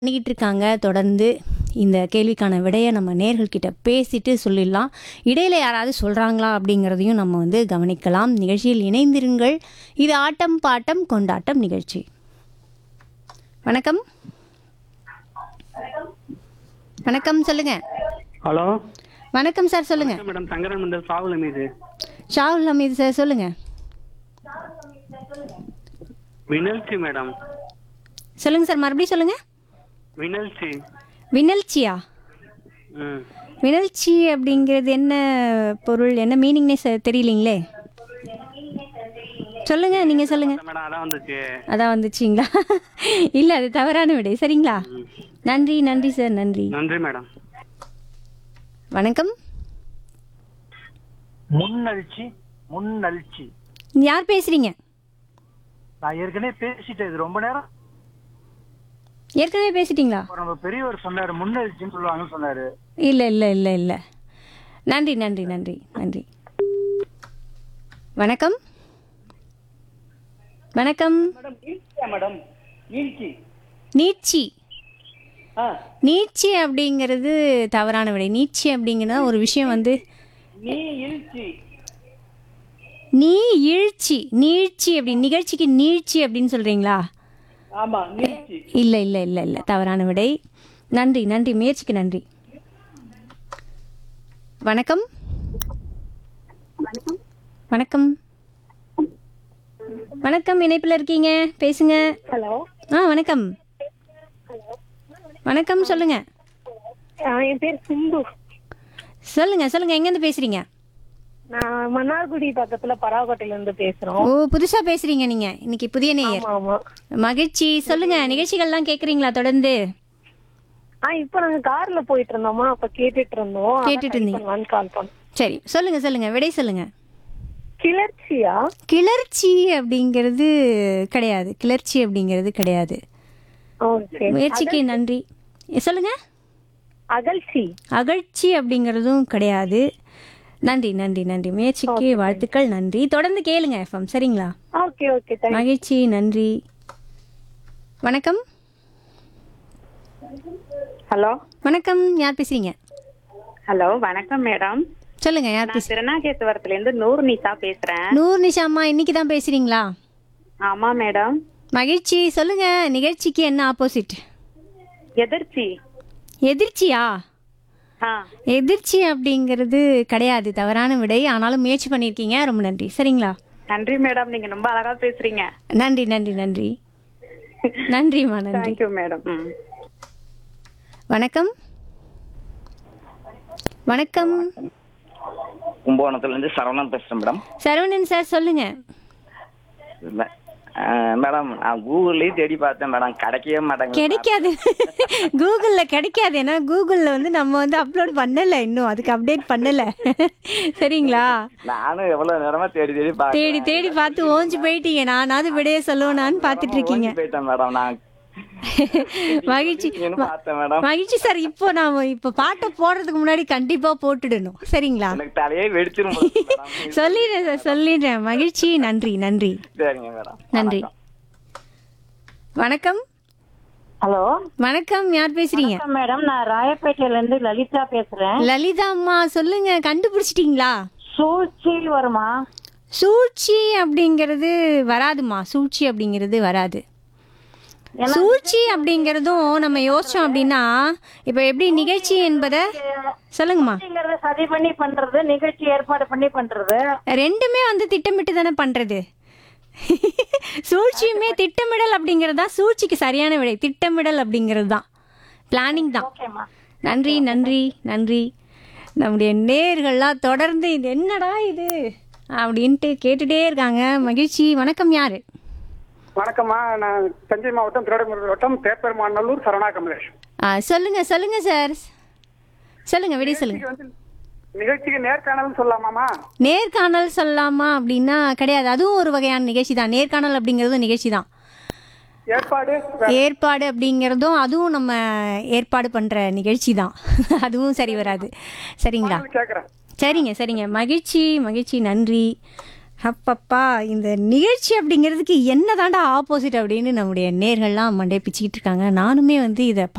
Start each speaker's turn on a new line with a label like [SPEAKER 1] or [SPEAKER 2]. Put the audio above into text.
[SPEAKER 1] பண்ணிக்கிட்டு இருக்காங்க தொடர்ந்து இந்த கேள்விக்கான விடையை நம்ம நேர்கள்கிட்ட பேசிட்டு சொல்லிடலாம் இடையில யாராவது சொல்கிறாங்களா அப்படிங்கிறதையும் நம்ம வந்து கவனிக்கலாம் நிகழ்ச்சியில் இணைந்திருங்கள் இது ஆட்டம் பாட்டம் கொண்டாட்டம் நிகழ்ச்சி வணக்கம் வணக்கம் சொல்லுங்க
[SPEAKER 2] ஹலோ
[SPEAKER 1] வணக்கம் சார் சொல்லுங்க
[SPEAKER 2] மேடம் சங்கரன் மந்தர் சாகுல மீது
[SPEAKER 1] ஷாகுல் ஹமீது சார் சொல்லுங்க
[SPEAKER 2] வினல்சி மேடம்
[SPEAKER 1] சொல்லுங்க சார் மறுபடியும் சொல்லுங்க
[SPEAKER 2] வினல்சி
[SPEAKER 1] வினல்ச்சியா
[SPEAKER 2] ம்
[SPEAKER 1] வினல்ச்சி அப்படிங்கிறது என்ன பொருள் என்ன மீனிங்னே ச- தெரியலீங்களே சொல்லுங்க நீங்க சொல்லுங்க
[SPEAKER 2] மேடம் அதான் வந்துச்சு
[SPEAKER 1] அதான் வந்துச்சிங்களா இல்லை அது தவறான விடை சரிங்களா நன்றி நன்றி சார் நன்றி
[SPEAKER 2] நன்றி மேடம்
[SPEAKER 1] வணக்கம்
[SPEAKER 3] முன்னழ்ச்சி முன்னழ்ச்சி
[SPEAKER 1] யார் பேசுறீங்க
[SPEAKER 3] நான் ஏற்கனவே பேசிட்டேன் இது ரொம்ப நேரம்
[SPEAKER 1] ஏற்கனவே பேசிட்டீங்களா
[SPEAKER 3] ஒரு நம்ம பெரியவர் சொன்னாரு முன்னெழுச்சின்னு சொல்லுவாங்கன்னு சொன்னாரு
[SPEAKER 1] இல்லை இல்லை இல்லை இல்லை நன்றி நன்றி நன்றி நன்றி வணக்கம் வணக்கம்
[SPEAKER 3] மேடம் நீச்சி
[SPEAKER 1] நீட்சி நீட்சி அப்படிங்கிறது தவறான விடை நீட்சி அப்படிங்கிறது ஒரு விஷயம் வந்து
[SPEAKER 3] நீ இழுச்சி
[SPEAKER 1] நீ இழ்ச்சி நீழ்ச்சி அப்படி நிகழ்ச்சிக்கு நீழ்ச்சி அப்படின்னு சொல்றீங்களா
[SPEAKER 3] ஆமா நீச்சி
[SPEAKER 1] இல்லை இல்லை இல்லை இல்லை தவறான விடை நன்றி நன்றி முயற்சிக்கு நன்றி வணக்கம் வணக்கம் வணக்கம் இணைப்பில் இருக்கீங்க பேசுங்க
[SPEAKER 4] ஹலோ
[SPEAKER 1] ஆ வணக்கம் வணக்கம் சொல்லுங்க
[SPEAKER 4] என் பேர் சிந்து
[SPEAKER 1] சொல்லுங்க சொல்லுங்க எங்கேருந்து பேசுறீங்க
[SPEAKER 4] நான் மன்னார்குடி பக்கத்துல பராகோட்டையில இருந்து பேசுறோம்
[SPEAKER 1] ஓ புதுசா பேசுறீங்க நீங்க இன்னைக்கு புதிய நேயர்
[SPEAKER 4] ஆமா ஆமா
[SPEAKER 1] மகிழ்ச்சி சொல்லுங்க நிகழ்ச்சிகள்லாம் கேக்குறீங்களா தொடர்ந்து
[SPEAKER 4] ஆ இப்போ நாங்க கார்ல போயிட்டு இருந்தோமா அப்ப கேட்டுட்டு இருந்தோம் அதான்
[SPEAKER 1] கேட்டுட்டு
[SPEAKER 4] try
[SPEAKER 1] இருந்தீங்க.
[SPEAKER 4] பண்ணலாம்னு கால் பண்ணோம்
[SPEAKER 1] சரி சொல்லுங்க சொல்லுங்க விடை சொல்லுங்க
[SPEAKER 4] கிளர்ச்சியா
[SPEAKER 1] கிளர்ச்சி அப்படிங்கிறது கிடையாது கிளர்ச்சி அப்படிங்கிறது கிடையாது
[SPEAKER 4] ஓகே
[SPEAKER 1] முயற்சிக்கு நன்றி சொல்லுங்க
[SPEAKER 4] அகழ்ச்சி
[SPEAKER 1] அகழ்ச்சி அப்படிங்கிறதும் கிடையாது நன்றி நன்றி நன்றி முயற்சிக்கு வாழ்த்துக்கள் நன்றி தொடர்ந்து கேளுங்க எஃப்எம் சரிங்களா
[SPEAKER 4] ஓகே ஓகே தேங்க்
[SPEAKER 1] மகிழ்ச்சி நன்றி வணக்கம்
[SPEAKER 5] ஹலோ
[SPEAKER 1] வணக்கம் யார் பேசுறீங்க
[SPEAKER 5] ஹலோ வணக்கம் மேடம்
[SPEAKER 1] சொல்லுங்க யார்
[SPEAKER 5] நான்
[SPEAKER 1] பேசுறீங்க
[SPEAKER 5] திருநாகேஸ்வரத்துல இருந்து நூறு நிசா பேசுறேன்
[SPEAKER 1] நூறு நிஷாமா இன்னைக்கு தான் பேசுறீங்களா
[SPEAKER 5] ஆமா மேடம்
[SPEAKER 1] மகிழ்ச்சி சொல்லுங்க நிகழ்ச்சிக்கு என்ன ஆப்போசிட்
[SPEAKER 5] எதிர்ச்சி
[SPEAKER 1] எதிர்ச்சியா
[SPEAKER 5] ஆ
[SPEAKER 1] எதிர்ச்சி அப்படிங்கிறது கிடையாது தவறான விடை ஆனாலும் முயற்சி பண்ணியிருக்கீங்க ரொம்ப நன்றி சரிங்களா
[SPEAKER 5] நன்றி மேடம் நீங்க ரொம்ப அழகா பேசுறீங்க
[SPEAKER 1] நன்றி நன்றி நன்றி நன்றிம்மா நன்றி
[SPEAKER 5] தேங்க்யூ மேடம் ம்
[SPEAKER 1] வணக்கம் வணக்கம்
[SPEAKER 6] கும்பகோணத்துல இருந்து சரவணன் பேசுறேன் மேடம்
[SPEAKER 1] சரவணன் சார் சொல்லுங்க
[SPEAKER 6] இல்ல அஹ், மேடம் நான் கூகுள்லயும் தேடி பார்த்தேன் மேடம் கிடைக்கவே மாட்டேங்குது
[SPEAKER 1] கிடைக்காது கூகுளில் கிடைக்காது ஏன்னா கூகுளில் வந்து நம்ம வந்து அப்லோட் பண்ணலை இன்னும் அதுக்கு அப்டேட் பண்ணலை சரிங்களா
[SPEAKER 6] நானும் எவ்வளவு நேரமா தேடி தேடி பார்த்தேன்
[SPEAKER 1] தேடி தேடி பார்த்து ஓஞ்சு போயிட்டீங்க நானாவது விடையே சொல்லுவேனான்னு பார்த்துட்டு இருக்கீங்க
[SPEAKER 6] ஓடி போயிட்டேன் மேடம் நான்
[SPEAKER 1] மகிழ்ச்சி
[SPEAKER 6] நீங்கன்னு பார்த்தேன் மேடம்
[SPEAKER 1] மகிழ்ச்சி சார் இப்போ நாம இப்போ பாட்டை போடுறதுக்கு முன்னாடி கண்டிப்பா போட்டுடணும் சரிங்களா
[SPEAKER 6] எனக்கு தலையே வெடிச்சிரும் போல இருக்கு மேடம்
[SPEAKER 1] சொல்லிடுறேன் சார் சொல்லிடுறேன் மகிழ்ச்சி நன்றி நன்றி
[SPEAKER 6] சரிங்க மேடம்
[SPEAKER 1] நன்றி வணக்கம்
[SPEAKER 4] ஹலோ
[SPEAKER 1] வணக்கம் யார் பேசுறீங்க
[SPEAKER 4] மேடம் நான் ராயப்பேட்டையில இருந்து லலிதா பேசுறேன்
[SPEAKER 1] லலிதா அம்மா சொல்லுங்க கண்டுபிடிச்சிட்டீங்களா
[SPEAKER 4] சூழ்ச்சி வருமா
[SPEAKER 1] சூழ்ச்சி அப்படிங்கிறது வராதுமா சூழ்ச்சி அப்படிங்கிறது வராது சூழ்ச்சி அப்படிங்கிறதும் நம்ம யோசிச்சோம் அப்படின்னா இப்போ எப்படி நிகழ்ச்சி என்பதை சொல்லுங்கம்மா
[SPEAKER 4] சூழ்ச்சிங்கிறத சதி பண்ணி பண்றது நிகழ்ச்சி ஏற்பாடு பண்ணி பண்றது
[SPEAKER 1] ரெண்டுமே வந்து திட்டமிட்டு தானே பண்றது சூழ்ச்சியுமே திட்டமிடல் அப்படிங்கிறது தான் சூழ்ச்சிக்கு சரியான விடை திட்டமிடல் அப்படிங்கிறது தான் பிளானிங் தான்
[SPEAKER 4] ஓகேம்மா
[SPEAKER 1] நன்றி நன்றி நன்றி நம்முடைய நேர்கள்லாம் தொடர்ந்து இது என்னடா இது அப்படின்ட்டு கேட்டுட்டே இருக்காங்க மகிழ்ச்சி வணக்கம் யாரு
[SPEAKER 7] வணக்கம்மா நான் தஞ்சை மாவட்டம் திருவண்ணாமலை மாவட்டம் தேப்பெருமாநல்லூர் சரணா கமலேஷ்
[SPEAKER 1] ஆ, சொல்லுங்க சொல்லுங்க சார் சொல்லுங்க விடை சொல்லுங்க
[SPEAKER 7] வந்து நிகழ்ச்சிக்கு நேர்காணல்னு சொல்லலாமாமா
[SPEAKER 1] நேர்காணல் சொல்லலாமா அப்படின்னா கிடையாது அதுவும் ஒரு வகையான நிகழ்ச்சி தான் நேர்காணல் அப்படிங்கிறதும் நிகழ்ச்சி தான்
[SPEAKER 7] ஏற்பாடு
[SPEAKER 1] ஏற்பாடு அப்படிங்கிறதும் அதுவும் நம்ம ஏற்பாடு பண்ணுற நிகழ்ச்சி தான் அதுவும் சரி வராது சரிங்களா
[SPEAKER 7] கேட்குறேன்
[SPEAKER 1] சரிங்க சரிங்க மகிழ்ச்சி மகிழ்ச்சி நன்றி அப்பப்பா இந்த நிகழ்ச்சி அப்படிங்கிறதுக்கு என்ன தாண்டா ஆப்போசிட் அப்படின்னு நம்முடைய நேர்கள்லாம் மண்டே பிச்சுக்கிட்டு இருக்காங்க நானுமே வந்து இதை